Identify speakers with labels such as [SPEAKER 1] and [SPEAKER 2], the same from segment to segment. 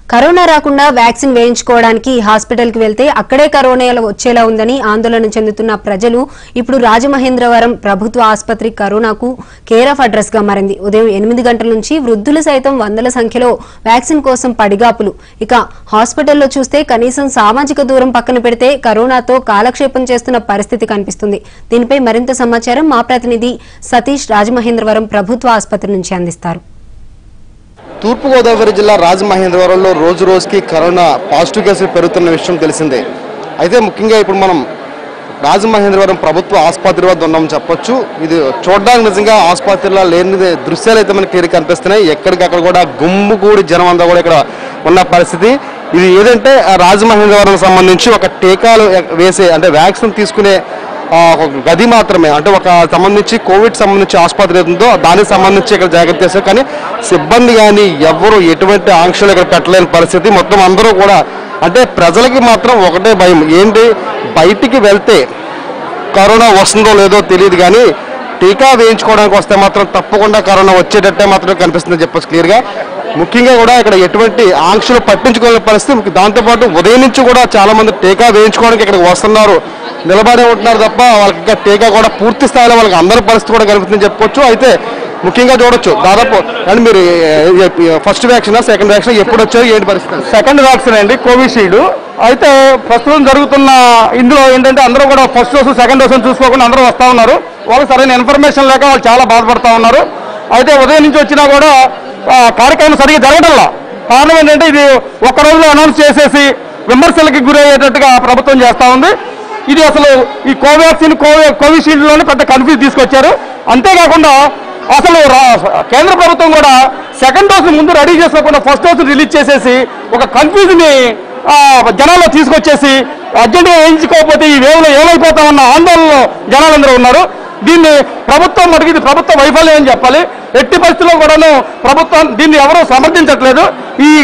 [SPEAKER 1] corona రాకుండా vaccine వేయించుకోవడానికి హాస్పిటల్కి వెళ్తే అక్కడే కరోనా వచ్చేలా ఉందని ఆందోళన చెందుతున్న ప్రజలు ఇప్పుడు రాజమహేంద్రవరం ప్రభుత్వ ఆసుపత్రి కరోనాకు కేర్ ఆఫ్ అడ్రస్ గా మారింది ఉదయం ఎనిమిది గంటల నుంచి వృద్ధులు సైతం వందల సంఖ్యలో వ్యాక్సిన్ కోసం పడిగాపులు ఇక హాస్పిటల్లో చూస్తే కనీసం సామాజిక దూరం పక్కన పెడితే కరోనాతో కాలక్షేపం చేస్తున్న పరిస్థితి కనిపిస్తుంది దీనిపై మరింత సమాచారం మా ప్రతినిధి సతీష్ రాజమహేంద్రవరం ప్రభుత్వ ఆసుపత్రి నుంచి అందిస్తారు
[SPEAKER 2] తూర్పుగోదావరి జిల్లా రాజమహేంద్రవరంలో రోజు రోజుకి కరోనా పాజిటివ్ కేసులు పెరుగుతున్న విషయం తెలిసిందే అయితే ముఖ్యంగా ఇప్పుడు మనం రాజమహేంద్రవరం ప్రభుత్వ ఆసుపత్రి వద్ద ఉన్నాం చెప్పొచ్చు ఇది చూడడానికి నిజంగా ఆసుపత్రిలో లేని దృశ్యాలు అయితే మనకి క్లియర్ కనిపిస్తున్నాయి ఎక్కడికక్కడ కూడా గుమ్ముగూడి జనం అంతా కూడా ఇక్కడ ఉన్న పరిస్థితి ఇది ఏదంటే ఆ రాజమహేంద్రవరం సంబంధించి ఒక టీకాలు వేసే అంటే వ్యాక్సిన్ తీసుకునే ఆ, ఒక గది మాత్రమే అంటే ఒక సంబంధించి కోవిడ్ సంబంధించి ఆసుపత్రి ఏదో దానికి సంబంధించి ఇక్కడ జాగ్రత్త చేశారు కానీ సిబ్బంది కానీ ఎవరు ఎటువంటి ఆంక్షలు ఇక్కడ పెట్టలేని పరిస్థితి మొత్తం అందరూ కూడా అంటే ప్రజలకి మాత్రం ఒకటే భయం ఏంటి బయటికి వెళ్తే కరోనా వస్తుందో లేదో తెలియదు కానీ టీకా వేయించుకోవడానికి వస్తే మాత్రం తప్పకుండా కరోనా వచ్చేటట్టే మాత్రం కనిపిస్తుంది చెప్పచ్చు క్లియర్గా ముఖ్యంగా కూడా ఇక్కడ ఎటువంటి ఆంక్షలు పట్టించుకోలేని పరిస్థితి దాంతోపాటు ఉదయం నుంచి కూడా చాలా మంది టీకా వేయించుకోవడానికి ఇక్కడికి వస్తున్నారు నిలబడే ఉంటున్నారు తప్ప వాళ్ళకి ఇంకా టీకా కూడా పూర్తి స్థాయిలో వాళ్ళకి అందరి పరిస్థితి కూడా కనిపిస్తుందని చెప్పుకోవచ్చు అయితే ముఖ్యంగా చూడొచ్చు దాదాపు అండ్ మీరు ఫస్ట్ వ్యాక్సిన్ సెకండ్ వ్యాక్సిన్ ఎప్పుడు వచ్చారు ఏంటి పరిస్థితి
[SPEAKER 3] సెకండ్ వ్యాక్సిన్ అండి కోవిషీల్డ్ అయితే ప్రస్తుతం జరుగుతున్న ఇందులో ఏంటంటే అందరూ కూడా ఫస్ట్ డోసు సెకండ్ డోసు అని చూసుకోకుండా అందరూ వస్తూ ఉన్నారు వాళ్ళకి సరైన ఇన్ఫర్మేషన్ లేక వాళ్ళు చాలా బాధపడతా ఉన్నారు అయితే ఉదయం నుంచి వచ్చినా కూడా ఆ, కార్యక్రమం సరిగ్గా జరగడంలా కారణం ఏంటంటే ఇది ఒక్క రోజులో అనౌన్స్ చేసేసి విమర్శలకి గురయ్యేటట్టుగా ప్రభుత్వం చేస్తూ ఉంది ఇది అసలు ఈ కోవాక్సిన్ కోవి కోవిషీల్డ్లోనే పెద్ద కన్ఫ్యూజ్ తీసుకొచ్చారు అంతేకాకుండా అసలు రా- కేంద్ర ప్రభుత్వం కూడా సెకండ్ డోస్ ముందు రెడీ చేసుకోకుండా ఫస్ట్ డోస్ రిలీజ్ చేసేసి ఒక కన్ఫ్యూజ్ని జనాల్లో తీసుకొచ్చేసి అర్జెంటుగా వేయించుకోకపోతే ఈ వేవ్లో ఏమైపోతామన్న ఆందోళనలో జనాలందరూ ఉన్నారు దీన్ని ప్రభుత్వం మటుకు ఇది ప్రభుత్వ వైఫల్యం అని చెప్పాలి ఎట్టి పరిస్థితుల్లో కూడాను ప్రభుత్వం దీన్ని ఎవరూ సమర్థించట్లేదు ఈ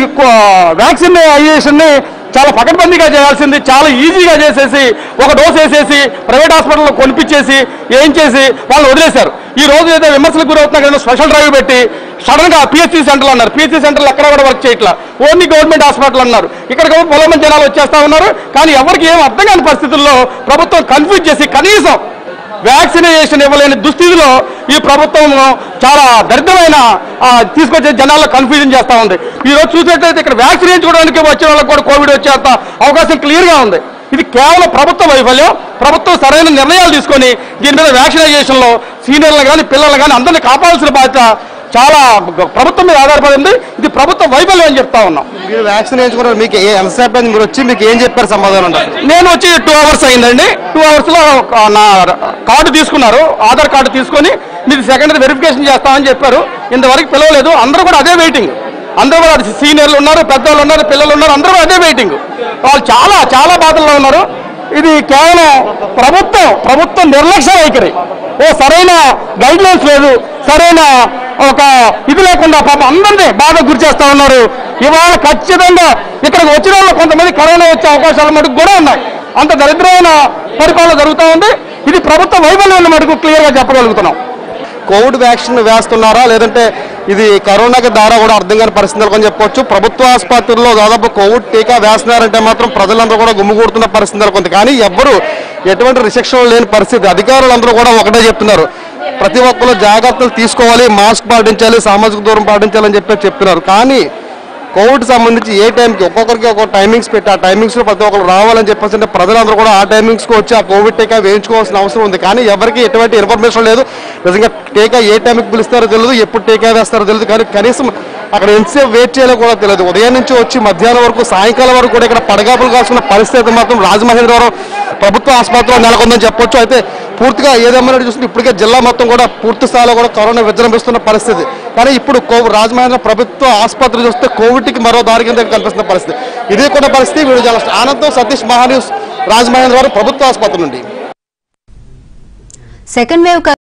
[SPEAKER 3] వ్యాక్సినేషన్ని చాలా పకడ్బందీగా చేయాల్సింది చాలా ఈజీగా చేసేసి ఒక డోస్ వేసేసి ప్రైవేట్ హాస్పిటల్లో కొనిపించేసి ఏం చేసి వాళ్ళు వదిలేశారు ఈ రోజు ఏదో విమర్శలకు గురవుతున్నా కదా స్పెషల్ డ్రైవ్ పెట్టి సడన్ గా పిహెచ్సి సెంటర్లు అన్నారు పిహెచ్సి సెంటర్లు ఎక్కడ కూడా వర్క్ చేయట్లా ఓన్లీ గవర్నమెంట్ హాస్పిటల్ అన్నారు ఇక్కడ పొలం జనాలు వచ్చేస్తా ఉన్నారు కానీ ఎవరికి ఏం అర్థం కాని పరిస్థితుల్లో ప్రభుత్వం కన్ఫ్యూజ్ చేసి కనీసం వ్యాక్సినేషన్ ఇవ్వలేని దుస్థితిలో ఈ ప్రభుత్వం చాలా దరిద్రమైన ఆ, తీసుకొచ్చే జనాల్లో కన్ఫ్యూజన్ చేస్తా ఉంది ఈ రోజు చూసినట్లయితే ఇక్కడ వ్యాక్సిన్ వేయించుకోవడానికి వచ్చిన వాళ్ళకి కూడా కోవిడ్ వచ్చేంత అవకాశం క్లియర్గా ఉంది ఇది కేవలం ప్రభుత్వ వైఫల్యం ప్రభుత్వం సరైన నిర్ణయాలు తీసుకొని దీని మీద వ్యాక్సినైజేషన్లో సీనియర్లు కానీ పిల్లలు కానీ అందరినీ కాపాడాల్సిన బాధ్యత చాలా ప్రభుత్వం మీద ఆధారపడి ఉంది ఇది ప్రభుత్వ వైఫల్యం అని చెప్తా ఉన్నాం
[SPEAKER 2] మీరు వ్యాక్సిన్ వేయించుకున్నారు మీకు ఏ- ఎంతసేపు అయింది మీరు వచ్చి మీకు ఏం చెప్పారు సమాధానం అంటే
[SPEAKER 3] నేను వచ్చి టూ అవర్స్ అయిందండి టూ అవర్స్ లో ఆ, నా కార్డు తీసుకున్నారు ఆధార్ కార్డు తీసుకొని మీరు సెకండరీ వెరిఫికేషన్ చేస్తామని చెప్పారు ఇంతవరకు పిలవలేదు అందరూ కూడా అదే వెయిటింగ్ అందరూ కూడా సీనియర్లు ఉన్నారు పెద్దవాళ్ళు ఉన్నారు పిల్లలు ఉన్నారు అందరూ కూడా అదే వెయిటింగ్ వాళ్ళు చాలా చాలా బాధల్లో ఉన్నారు ఇది కేవలం ప్రభుత్వం ప్రభుత్వం నిర్లక్ష్య వైఖరి ఓ సరైన గైడ్ లైన్స్ లేదు సరైన ఒక ఇది లేకుండా పాపం అందరినీ బాధ గురి చేస్తా ఉన్నారు ఇవాళ ఖచ్చితంగా ఇక్కడికి వచ్చిన వాళ్ళు కొంతమంది కరోనా వచ్చే అవకాశాలు మటుకు కూడా ఉన్నాయి అంత దరిద్రమైన పరిపాలన జరుగుతూ ఉంది ఇది ప్రభుత్వ వైఫల్యం మటుకు క్లియర్ గా చెప్పగలుగుతున్నాం
[SPEAKER 2] కోవిడ్ వ్యాక్సిన్ వేస్తున్నారా లేదంటే ఇది కరోనాకి ద్వారా కూడా అర్థం కాని పరిస్థితులు అని చెప్పొచ్చు ప్రభుత్వ ఆసుపత్రుల్లో దాదాపు కోవిడ్ టీకా వేస్తున్నారంటే మాత్రం ప్రజలందరూ కూడా గుమ్మిగూడుతున్న పరిస్థితులు కొంత కానీ ఎవ్వరు ఎటువంటి రిస్ట్రిక్షన్ లేని పరిస్థితి అధికారులందరూ కూడా ఒకటే చెప్తున్నారు ప్రతి ఒక్కరు జాగ్రత్తలు తీసుకోవాలి మాస్క్ పాటించాలి సామాజిక దూరం పాటించాలని చెప్పి చెప్తున్నారు కానీ కోవిడ్ సంబంధించి ఏ టైంకి ఒక్కొక్కరికి ఒక్కొక్క టైమింగ్స్ పెట్టి ఆ టైమింగ్స్లో ప్రతి ఒక్కరు రావాలని చెప్పేసి అంటే ప్రజలందరూ కూడా ఆ టైమింగ్స్కి వచ్చి ఆ కోవిడ్ టీకా వేయించుకోవాల్సిన అవసరం ఉంది కానీ ఎవరికి ఎటువంటి ఇన్ఫర్మేషన్ లేదు నిజంగా టీకా ఏ టైంకి పిలుస్తారో తెలియదు ఎప్పుడు టీకా వేస్తారో తెలియదు కానీ కనీసం అక్కడ ఎంతసేపు వెయిట్ చేయాలో కూడా తెలియదు ఉదయం నుంచి వచ్చి మధ్యాహ్నం వరకు సాయంకాలం వరకు కూడా ఇక్కడ పడగాపులు కాల్సిన పరిస్థితి మాత్రం రాజమహేంద్రవరం ప్రభుత్వ ఆసుపత్రిలో నెలకొందని చెప్పొచ్చు అయితే పూర్తిగా ఏదేమన్నా చూస్తే ఇప్పటికే జిల్లా మొత్తం కూడా పూర్తి స్థాయిలో కూడా కరోనా విజృంభిస్తున్న పరిస్థితి కానీ ఇప్పుడు కోవిడ్ రాజమహేంద్ర ప్రభుత్వ ఆసుపత్రి చూస్తే కోవిడ్కి మరో దారి కింద కనిపిస్తున్న పరిస్థితి ఇది కూడా పరిస్థితి వీడు జర్నలిస్ట్ ఆనందం సతీష్ మహాన్యూస్ రాజమహేంద్రవరం ప్రభుత్వ ఆసుపత్రి నుండి
[SPEAKER 1] సెకండ్ వేవ్